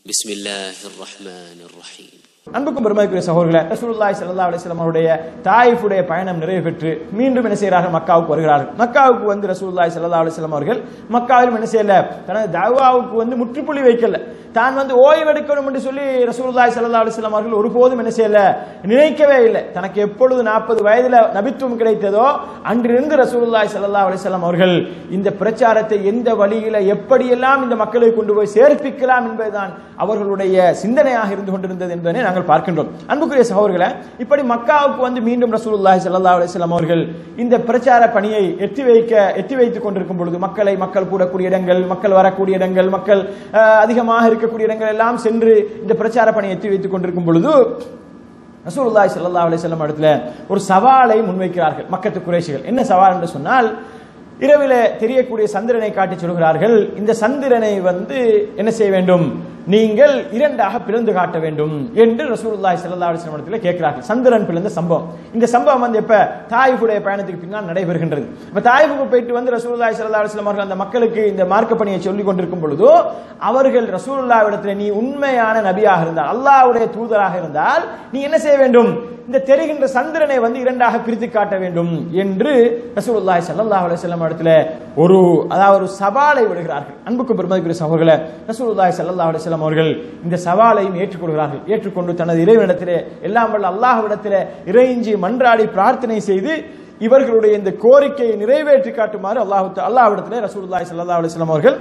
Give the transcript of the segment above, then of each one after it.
بسم الله الرحمن الرحيم அன்புக்கும் பெருமைக்குரிய சகோதரர்களே ரசூலுல்லாஹி ஸல்லல்லாஹு அலைஹி வஸல்லம் அவருடைய தாயிஃபுடைய பயணம் நிறைவு பெற்று மீண்டும் என்ன செய்கிறார்கள் மக்காவுக்கு வருகிறார்கள் மக்காவுக்கு வந்து ரசூலுல்லாஹி ஸல்லல்லாஹு அலைஹி வஸல்லம் அவர்கள் மக்காவில் என்ன செய்யல தனது தவாவுக்கு வந்து முற்றுப்புள்ளி வைக்கல தான் வந்து ஓய்வெடுக்கணும் என்று சொல்லி ரசூலுல்லாஹி ஸல்லல்லாஹு அலைஹி வஸல்லம் அவர்கள் ஒருபோதும் என்ன செய்யல நினைக்கவே இல்லை தனக்கு எப்பொழுது நாற்பது வயதுல நபித்துவம் கிடைத்ததோ அன்றிருந்து ரசூலுல்லாஹி ஸல்லல்லாஹு அலைஹி வஸல்லம் அவர்கள் இந்த பிரச்சாரத்தை எந்த வழியில எப்படியெல்லாம் இந்த மக்களை கொண்டு போய் சேர்ப்பிக்கலாம் என்பதுதான் அவர்களுடைய சிந்தனையாக இருந்து கொண்டிருந்தது என்பதை நாங்கள் பார்க்கின்றோம் அன்புக்குரிய சகோதரர்களே இப்படி மக்காவுக்கு வந்து மீண்டும் ரசூலுல்லாஹி ஸல்லல்லாஹு அலைஹி வஸல்லம் அவர்கள் இந்த பிரச்சார பணியை எட்டி வைக்க எட்டி வைத்துக் கொண்டிருக்கும் பொழுது மக்களை மக்கள் கூடக்கூடிய இடங்கள் மக்கள் வரக்கூடிய இடங்கள் மக்கள் அஹ், அதிகமாக இருக்கக்கூடிய இடங்கள் எல்லாம் சென்று இந்த பிரச்சார பணியை எட்டி வைத்துக் கொண்டிருக்கும் பொழுது ரசூலுல்லாஹி ஸல்லல்லாஹு அலைஹி வஸல்லம் இடத்துல ஒரு சவாலை முன்வைக்கிறார்கள் மக்கத்து குறைஷிகள் என்ன சவால் என்று சொன்னால் இரவிலே தெரியக்கூடிய சந்திரனை காட்டி சொல்கிறார்கள் இந்த சந்திரனை வந்து என்ன செய்ய வேண்டும் நீங்கள் இரண்டாக பிளந்து காட்ட வேண்டும் என்று ரசூலுல்லாஹி ஸல்லல்லாஹு அலைஹி வஸல்லம் இடத்துல கேட்கிறார்கள் சந்திரன் பிளந்த சம்பவம் இந்த சம்பவம் வந்து எப்ப தாயிஃபுடைய பயணத்துக்கு பின்னால் நடைபெறுகின்றது அப்ப தாயிஃபுக்கு போயிட்டு வந்து ரசூலுல்லாஹி ஸல்லல்லாஹு அலைஹி வஸல்லம் அவர்கள் அந்த மக்களுக்கு இந்த மார்க்க பணியை சொல்லிக் கொண்டிருக்கும் பொழுது அவர்கள் ரசூலுல்லாஹ்விடத்தில் நீ உண்மையான நபியாக இருந்தால் அல்லாஹ்வுடைய தூதராக இருந்தால் நீ என்ன செய்ய வேண்டும் இந்த தெரிகின்ற சந்திரனை வந்து இரண்டாக பிரித்து காட்ட வேண்டும் என்று ரசூலுல்லாஹி ஸல்லல்லாஹு அலைஹி வஸல்லம் இடத்துல ஒரு அதாவது ஒரு சவாலை விடுகிறார்கள் அன்புக்கு பெருமதிக்குரிய சகோதரர்களே ரசூலுல்லாஹி ஸல்லல்லாஹு அலைஹி வஸல்லம் அவர்கள் இந்த சவாலையும் ஏற்றுக்கொள்கிறார்கள் ஏற்றுக்கொண்டு தனது இறைவனிடத்திலே எல்லாம் வல்ல அல்லாஹ்விடத்திலே இறைஞ்சி மன்றாடி பிரார்த்தனை செய்து இவர்களுடைய இந்த கோரிக்கையை நிறைவேற்றி காட்டுமாறு அல்லாஹ் அல்லாஹ்விடத்திலே ரசூலுல்லாஹி ஸல்லல்லாஹு அலைஹி வஸல்லம் அவர்கள்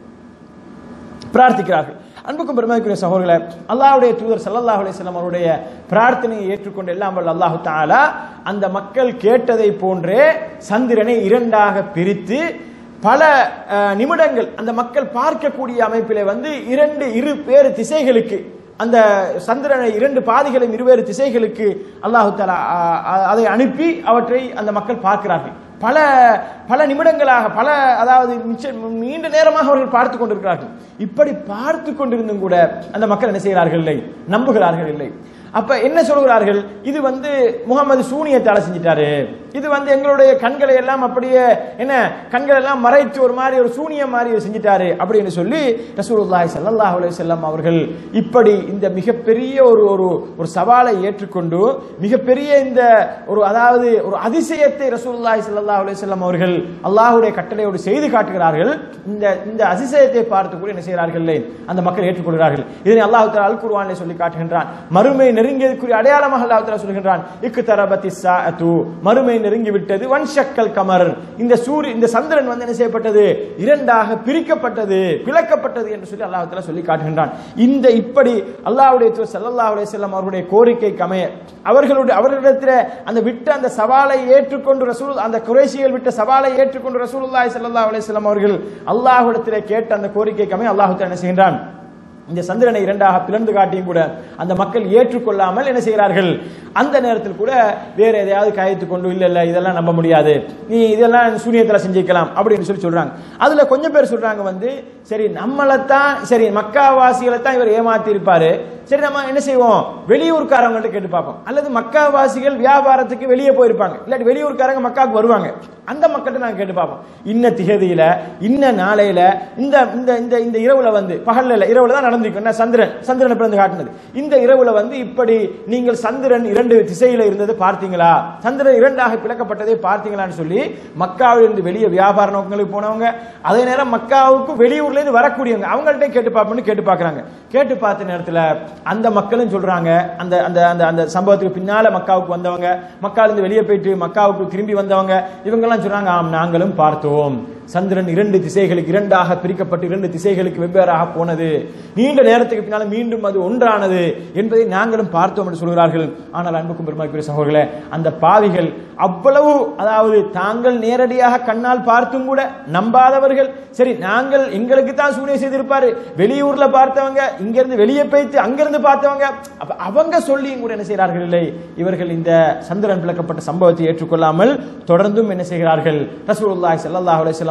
பிரார்த்திக்கிறார்கள் அன்புக்கும் பெருமதிக்குரிய சகோதரர்களே அல்லாஹ்வுடைய தூதர் ஸல்லல்லாஹு அலைஹி வஸல்லம் அவருடைய பிரார்த்தனையை ஏற்றுக்கொண்டு எல்லாம் வல்ல அல்லாஹ் தஆலா அந்த மக்கள் கேட்டதை போன்றே சந்திரனை இரண்டாக பிரித்து பல அஹ், நிமிடங்கள் அந்த மக்கள் பார்க்கக்கூடிய அமைப்பிலே வந்து இரண்டு இரு பேரு திசைகளுக்கு அந்த சந்திரனை இரண்டு பாதிகளையும் இருவேறு திசைகளுக்கு அல்லாஹு தஆலா அஹ், அஹ், அதை அனுப்பி அவற்றை அந்த மக்கள் பார்க்கிறார்கள் பல பல நிமிடங்களாக பல அதாவது மிச்ச நீண்ட நேரமாக அவர்கள் பார்த்து கொண்டிருக்கிறார்கள் இப்படி பார்த்து கொண்டிருந்தும் கூட அந்த மக்கள் என்ன செய்கிறார்கள் இல்லை நம்புகிறார்கள் இல்லை அப்ப என்ன சொல்கிறார்கள் இது வந்து முகமது சூனியத்தால செஞ்சிட்டாரு இது வந்து எங்களுடைய கண்களை எல்லாம் அப்படியே என்ன கண்கள் எல்லாம் மறைத்து ஒரு மாதிரி ஒரு சூனியம் மாதிரி செஞ்சிட்டாரு அப்படின்னு சொல்லி ரசூலுல்லாஹி ஸல்லல்லாஹு அலைஹி வஸல்லம் அவர்கள் இப்படி இந்த மிகப்பெரிய ஒரு ஒரு ஒரு சவாலை ஏற்றுக்கொண்டு மிகப்பெரிய இந்த ஒரு அதாவது ஒரு அதிசயத்தை ரசூலுல்லாஹி ஸல்லல்லாஹு அலைஹி வஸல்லம் அவர்கள் அல்லாஹ்வுடைய கட்டளையோடு செய்து காட்டுகிறார்கள் இந்த இந்த அதிசயத்தை பார்த்து கூட என்ன செய்கிறார்கள் அந்த மக்கள் ஏற்றுக்கொள்கிறார்கள் இதனை அல்லாஹ் தஆலா அல் குர்ஆனிலே சொல்லி காட்டுகின்றான் மறுமை நெருங்கியதற்குரிய அடையாளமாக அல்லாஹ் தஆலா சொல்கின்றான் இக்கு தரபத்தி சாஅத்து மறுமை நெருங்கி விட்டது வன்ஷக்கல் கமர் இந்த சூரிய இந்த சந்திரன் வந்து என்ன செய்யப்பட்டது இரண்டாக பிரிக்கப்பட்டது பிளக்கப்பட்டது என்று சொல்லி அல்லாஹ் தஆலா சொல்லி காட்டுகின்றான் இந்த இப்படி அல்லாஹ்வுடைய தூதர் ஸல்லல்லாஹு அலைஹி வஸல்லம் அவருடைய கோரிக்கைக்கு அமைய அவர்களுடைய அவர்களிடத்தில் அந்த விட்ட அந்த சவாலை ஏற்றுக்கொண்டு ரசூல் அந்த குறைசிகள் விட்ட சவாலை ஏற்றுக்கொண்டு ரசூலுல்லாஹி ஸல்லல்லாஹு அலைஹி வஸல்லம் அவர்கள் அல்லாஹ்விடத்திலே கேட்ட அந்த கோரிக்கைக்கு அமைய அல்லாஹ் தஆலா என்ன செய்கின்றான் இந்த சந்திரனை இரண்டாக பிளந்து காட்டியும் கூட அந்த மக்கள் ஏற்றுக்கொள்ளாமல் என்ன செய்கிறார்கள் அந்த நேரத்தில் கூட வேற எதையாவது காயத்து கொண்டு இல்ல இல்ல இதெல்லாம் நம்ப முடியாது நீ இதெல்லாம் சூனியத்துல செஞ்சுக்கலாம் அப்படின்னு சொல்லி சொல்றாங்க அதுல கொஞ்சம் பேர் சொல்றாங்க வந்து சரி நம்மளைத்தான் சரி மக்காவாசிகளை தான் இவர் ஏமாத்தி இருப்பாரு சரி நம்ம என்ன செய்வோம் வெளியூர்காரங்கள்ட்ட கேட்டு பார்ப்போம் அல்லது மக்காவாசிகள் வியாபாரத்துக்கு வெளியே போயிருப்பாங்க இல்லாட்டி வெளியூர்காரங்க மக்காவுக்கு வருவாங்க அந்த மக்கள்கிட்ட நாங்க கேட்டு பார்ப்போம் இன்ன திகதியில இன்ன நாளையில இந்த இந்த இந்த இந்த இரவுல வந்து பகல்ல இல்ல இரவுல தான் நடந்திருக்கும் என்ன சந்திரன் சந்திரனை பிறந்து காட்டினது இந்த இரவுல வந்து இப்படி நீங்கள் சந்திரன் இரண்டு திசையில இருந்ததை பார்த்தீங்களா சந்திரன் இரண்டாக பிளக்கப்பட்டதை பார்த்தீங்களான்னு சொல்லி மக்காவில் இருந்து வெளியே வியாபார நோக்கங்களுக்கு போனவங்க அதே நேரம் மக்காவுக்கு வெளியூர்ல இருந்து வரக்கூடியவங்க அவங்கள்ட்ட கேட்டு பார்ப்போம்னு கேட்டு பார்க்கறாங்க கேட்டு பார்த்த நேரத்துல அந்த மக்களும் சொல்றாங்க அந்த அந்த அந்த அந்த சம்பவத்துக்கு பின்னால மக்காவுக்கு வந்தவங்க மக்கால இருந்து வெளியே போயிட்டு மக்காவுக்கு திரும்பி வந்தவங்க இவங்க எல்லாம் சொல்றாங்க ஆம் நாங்களும் பார்த்தோம் சந்திரன் இரண்டு திசைகளுக்கு இரண்டாக பிரிக்கப்பட்டு இரண்டு திசைகளுக்கு வெவ்வேறாக போனது நீண்ட நேரத்துக்கு பின்னால மீண்டும் அது ஒன்றானது என்பதை நாங்களும் பார்த்தோம் என்று சொல்கிறார்கள் ஆனால் அன்புக்கும் பெருமாக்குரிய சகோதரர்களே அந்த பாவிகள் அவ்வளவு அதாவது தாங்கள் நேரடியாக கண்ணால் பார்த்தும் கூட நம்பாதவர்கள் சரி நாங்கள் எங்களுக்கு தான் சூனியம் செய்திருப்பாரு வெளியூர்ல பார்த்தவங்க இங்க இருந்து வெளியே போய்த்து அங்கிருந்து பார்த்தவங்க அப்ப அவங்க சொல்லியும் கூட என்ன செய்கிறார்கள் இல்லை இவர்கள் இந்த சந்திரன் பிளக்கப்பட்ட சம்பவத்தை ஏற்றுக்கொள்ளாமல் தொடர்ந்தும் என்ன செய்கிறார்கள் ரசூலுல்லாஹி ஸல்லல்லாஹு அலைஹி வஸல்லம்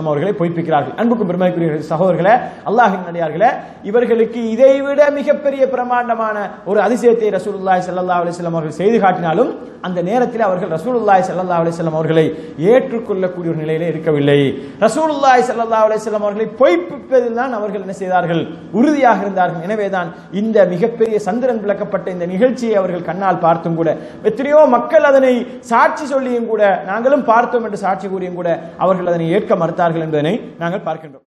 வஸல்லம் அவர்களை பொய்ப்பிக்கிறார்கள் அன்புக்கும் பெருமைக்குரிய சகோதரர்களே அல்லாஹின் நடிகார்களே இவர்களுக்கு இதைவிட மிகப்பெரிய பிரமாண்டமான ஒரு அதிசயத்தை ரசூலுல்லாஹி ஸல்லல்லாஹு அலைஹி வஸல்லம் அவர்கள் செய்து காட்டினாலும் அந்த நேரத்தில் அவர்கள் ரசூலுல்லாஹி ஸல்லல்லாஹு அலைஹி வஸல்லம் அவர்களை ஏற்றுக்கொள்ளக்கூடிய ஒரு நிலையிலே இருக்கவில்லை ரசூலுல்லாஹி ஸல்லல்லாஹு அலைஹி வஸல்லம் அவர்களை பொய்ப்பிப்பதில் தான் அவர்கள் என்ன செய்தார்கள் உறுதியாக இருந்தார்கள் எனவேதான் இந்த மிகப்பெரிய சந்திரன் விளக்கப்பட்ட இந்த நிகழ்ச்சியை அவர்கள் கண்ணால் பார்த்தும் கூட எத்தனையோ மக்கள் அதனை சாட்சி சொல்லியும் கூட நாங்களும் பார்த்தோம் என்று சாட்சி கூறியும் கூட அவர்கள் அதனை ஏற்க மறுத்தார்கள் என்பதனை நாங்கள் பார்க்கின்றோம்